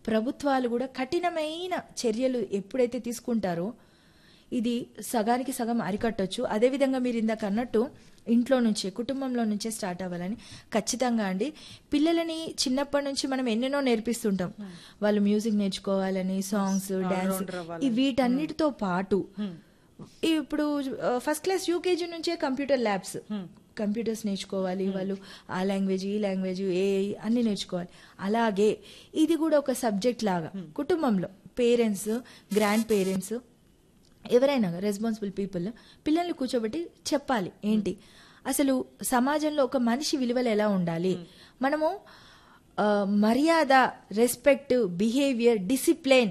ప్రభుత్వాలు కూడా కఠినమైన చర్యలు ఎప్పుడైతే తీసుకుంటారో ఇది సగానికి సగం అరికట్టొచ్చు అదేవిధంగా మీరు ఇందాక అన్నట్టు ఇంట్లో నుంచే కుటుంబంలో నుంచే స్టార్ట్ అవ్వాలని ఖచ్చితంగా అండి పిల్లలని చిన్నప్పటి నుంచి మనం ఎన్నెన్నో నేర్పిస్తుంటాం వాళ్ళు మ్యూజిక్ నేర్చుకోవాలని సాంగ్స్ డాన్స్ ఈ వీటన్నిటితో పాటు ఇప్పుడు ఫస్ట్ క్లాస్ యూకేజీ నుంచే కంప్యూటర్ ల్యాబ్స్ కంప్యూటర్స్ నేర్చుకోవాలి వాళ్ళు ఆ లాంగ్వేజ్ ఈ లాంగ్వేజ్ ఏ అన్ని నేర్చుకోవాలి అలాగే ఇది కూడా ఒక సబ్జెక్ట్ లాగా కుటుంబంలో పేరెంట్స్ గ్రాండ్ పేరెంట్స్ ఎవరైనా రెస్పాన్సిబుల్ పీపుల్ పిల్లల్ని కూర్చోబెట్టి చెప్పాలి ఏంటి అసలు సమాజంలో ఒక మనిషి విలువలు ఎలా ఉండాలి మనము ఆ, మర్యాద రెస్పెక్ట్ బిహేవియర్ డిసిప్లిన్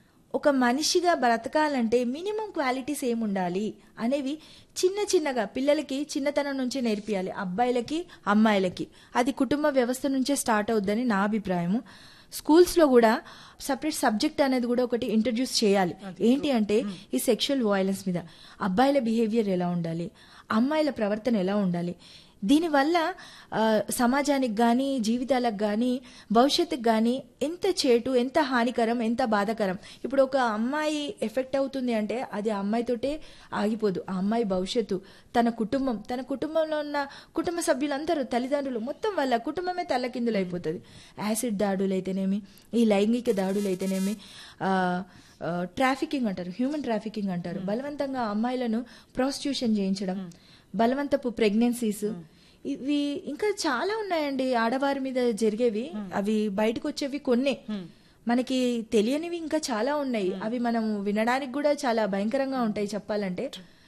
ఒక మనిషిగా బ్రతకాలంటే మినిమం క్వాలిటీస్ ఏముండాలి అనేవి చిన్న చిన్నగా పిల్లలకి చిన్నతనం నుంచే నేర్పియాలి అబ్బాయిలకి అమ్మాయిలకి అది కుటుంబ వ్యవస్థ నుంచే స్టార్ట్ అవుద్దని నా అభిప్రాయము స్కూల్స్ లో కూడా సపరేట్ సబ్జెక్ట్ అనేది కూడా ఒకటి ఇంట్రడ్యూస్ చేయాలి ఏంటి అంటే ఈ సెక్షువల్ వయలెన్స్ మీద అబ్బాయిల బిహేవియర్ ఎలా ఉండాలి అమ్మాయిల ప్రవర్తన ఎలా ఉండాలి దీనివల్ల ఆ, సమాజానికి కానీ జీవితాలకు కానీ భవిష్యత్తుకు కానీ ఎంత చేటు ఎంత హానికరం ఎంత బాధాకరం ఇప్పుడు ఒక అమ్మాయి ఎఫెక్ట్ అవుతుంది అంటే అది ఆ అమ్మాయితోటే ఆగిపోదు ఆ అమ్మాయి భవిష్యత్తు తన కుటుంబం తన కుటుంబంలో ఉన్న కుటుంబ సభ్యులందరూ తల్లిదండ్రులు మొత్తం వాళ్ళ కుటుంబమే తల్లకిందులు అయిపోతుంది యాసిడ్ దాడులు అయితేనేమి ఈ లైంగిక దాడులు అయితేనేమి ఆ, ఆ, ట్రాఫికింగ్ అంటారు హ్యూమన్ ట్రాఫికింగ్ అంటారు బలవంతంగా అమ్మాయిలను ప్రాస్టిట్యూషన్ చేయించడం బలవంతపు ప్రెగ్నెన్సీస్ ఇవి ఇంకా చాలా ఉన్నాయండి ఆడవారి మీద జరిగేవి అవి బయటకు వచ్చేవి కొన్నే మనకి తెలియనివి ఇంకా చాలా ఉన్నాయి అవి మనం వినడానికి కూడా చాలా భయంకరంగా ఉంటాయి చెప్పాలంటే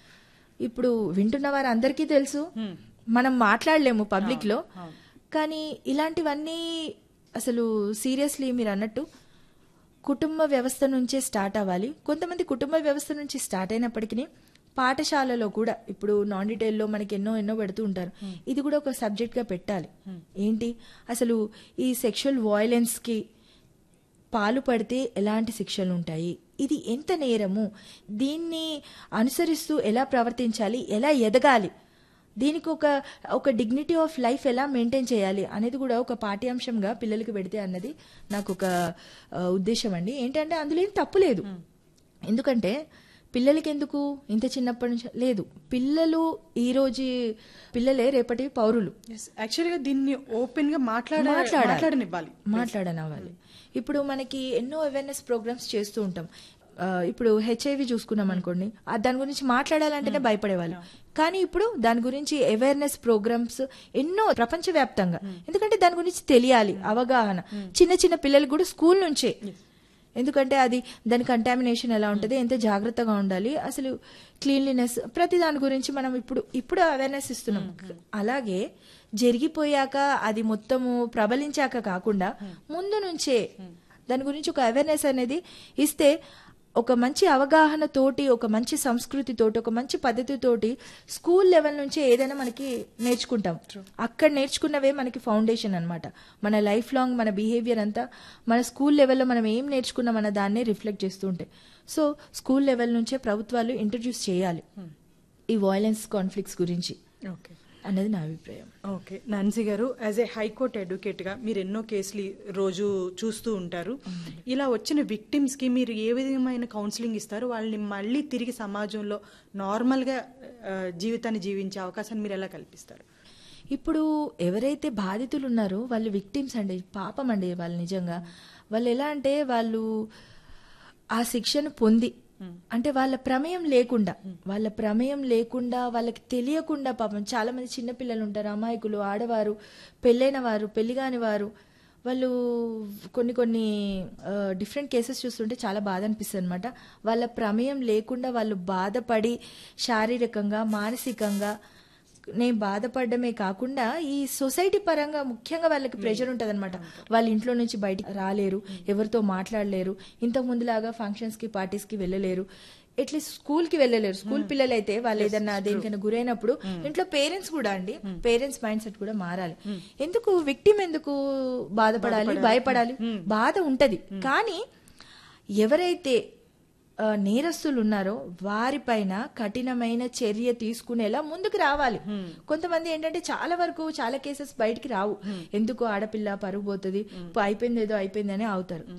ఇప్పుడు వింటున్న వారు అందరికీ తెలుసు మనం మాట్లాడలేము పబ్లిక్ లో కానీ ఇలాంటివన్నీ అసలు సీరియస్లీ మీరు అన్నట్టు కుటుంబ వ్యవస్థ నుంచే స్టార్ట్ అవ్వాలి కొంతమంది కుటుంబ వ్యవస్థ నుంచి స్టార్ట్ అయినప్పటికీ పాఠశాలలో కూడా ఇప్పుడు నాన్ డీటెయిల్లో మనకి ఎన్నో ఎన్నో పెడుతూ ఉంటారు ఇది కూడా ఒక సబ్జెక్ట్ గా పెట్టాలి ఏంటి అసలు ఈ సెక్షువల్ వయలెన్స్ కి పాలు పడితే ఎలాంటి శిక్షలు ఉంటాయి ఇది ఎంత నేరము దీన్ని అనుసరిస్తూ ఎలా ప్రవర్తించాలి ఎలా ఎదగాలి దీనికి ఒక ఒక డిగ్నిటీ ఆఫ్ లైఫ్ ఎలా మెయింటైన్ చేయాలి అనేది కూడా ఒక పాఠ్యాంశంగా పిల్లలకి పెడితే అన్నది నాకు ఒక ఆ, ఉద్దేశం అండి ఏంటంటే అందులో ఏం తప్పు లేదు ఎందుకంటే పిల్లలకి ఎందుకు ఇంత చిన్నప్పటి నుంచి లేదు పిల్లలు ఈ రోజు పిల్లలే రేపటి పౌరులు యాక్చువల్గా దీన్ని ఓపెన్ గా మాట్లాడ మాట్లాడాలి. మాట్లాడనివ్వాలి మాట్లాడనవ్వాలి ఇప్పుడు మనకి ఎన్నో అవేర్నెస్ ప్రోగ్రామ్స్ చేస్తూ ఉంటాం ఆ, ఇప్పుడు హెచ్ఐవి చూసుకున్నాం అనుకోండి ఆ దాని గురించి మాట్లాడాలంటేనే భయపడేవాళ్ళు కానీ ఇప్పుడు దాని గురించి అవేర్నెస్ ప్రోగ్రామ్స్ ఎన్నో ప్రపంచవ్యాప్తంగా ఎందుకంటే దాని గురించి తెలియాలి అవగాహన చిన్న చిన్న పిల్లలకు కూడా స్కూల్ నుంచే ఎందుకంటే అది దాని కంటామినేషన్ ఎలా ఉంటుంది ఎంత జాగ్రత్తగా ఉండాలి అసలు క్లీన్లీనెస్ ప్రతి దాని గురించి మనం ఇప్పుడు ఇప్పుడు అవేర్నెస్ ఇస్తున్నాం అలాగే జరిగిపోయాక అది మొత్తము ప్రబలించాక కాకుండా ముందు నుంచే దాని గురించి ఒక అవేర్నెస్ అనేది ఇస్తే ఒక మంచి అవగాహన తోటి ఒక మంచి సంస్కృతి తోటి ఒక మంచి పద్ధతితోటి స్కూల్ లెవెల్ నుంచే ఏదైనా మనకి నేర్చుకుంటాం అక్కడ నేర్చుకున్నవే మనకి ఫౌండేషన్ అన్నమాట మన లైఫ్ లాంగ్ మన బిహేవియర్ అంతా మన స్కూల్ లెవెల్లో మనం ఏం నేర్చుకున్నాం అన్న దాన్నే రిఫ్లెక్ట్ చేస్తూ ఉంటాయి సో స్కూల్ లెవెల్ నుంచే ప్రభుత్వాలు ఇంట్రడ్యూస్ చేయాలి ఈ వాయిలెన్స్ కాన్ఫ్లిక్ట్స్ గురించి ఓకే అన్నది నా అభిప్రాయం ఓకే నాన్సీ గారు యాజ్ ఏ హైకోర్టు అడ్వకేట్ గా మీరు ఎన్నో కేసులు రోజు చూస్తూ ఉంటారు ఇలా వచ్చిన విక్టిమ్స్ కి మీరు ఏ విధమైన కౌన్సిలింగ్ ఇస్తారు వాళ్ళని మళ్ళీ తిరిగి సమాజంలో నార్మల్ గా ఆ, జీవితాన్ని జీవించే అవకాశాన్ని మీరు ఎలా కల్పిస్తారు ఇప్పుడు ఎవరైతే బాధితులు ఉన్నారో వాళ్ళు విక్టిమ్స్ అండి పాపం అండి వాళ్ళు నిజంగా వాళ్ళు ఎలా అంటే వాళ్ళు ఆ శిక్షను పొంది అంటే వాళ్ళ ప్రమేయం లేకుండా వాళ్ళ ప్రమేయం లేకుండా వాళ్ళకి తెలియకుండా పాపం చాలా మంది చిన్నపిల్లలు ఉంటారు అమాయకులు ఆడవారు పెళ్ళైన వారు పెళ్లి కాని వారు వాళ్ళు కొన్ని కొన్ని డిఫరెంట్ కేసెస్ చూస్తుంటే చాలా బాధ అనిపిస్తుంది అనమాట వాళ్ళ ప్రమేయం లేకుండా వాళ్ళు బాధపడి శారీరకంగా మానసికంగా నేను బాధపడమే కాకుండా ఈ సొసైటీ పరంగా ముఖ్యంగా వాళ్ళకి ప్రెషర్ ఉంటుంది అనమాట వాళ్ళ ఇంట్లో నుంచి బయటికి రాలేరు ఎవరితో మాట్లాడలేరు ఇంతకు ముందులాగా ఫంక్షన్స్ కి పార్టీస్ కి వెళ్ళలేరు అట్లీస్ట్ స్కూల్ కి వెళ్ళలేరు స్కూల్ పిల్లలు అయితే వాళ్ళు ఏదన్నా దేనికైనా గురైనప్పుడు ఇంట్లో పేరెంట్స్ కూడా అండి పేరెంట్స్ మైండ్ సెట్ కూడా మారాలి ఎందుకు విక్టిమ్ ఎందుకు బాధపడాలి భయపడాలి బాధ ఉంటది కానీ ఎవరైతే ఆ, నేరస్తులు ఉన్నారో వారిపైన కఠినమైన చర్య తీసుకునేలా ముందుకు రావాలి కొంతమంది ఏంటంటే చాలా వరకు చాలా కేసెస్ బయటికి రావు ఎందుకు ఆడపిల్ల పరుగు పోతుంది అయిపోయింది ఏదో అయిపోయింది అని అవుతారు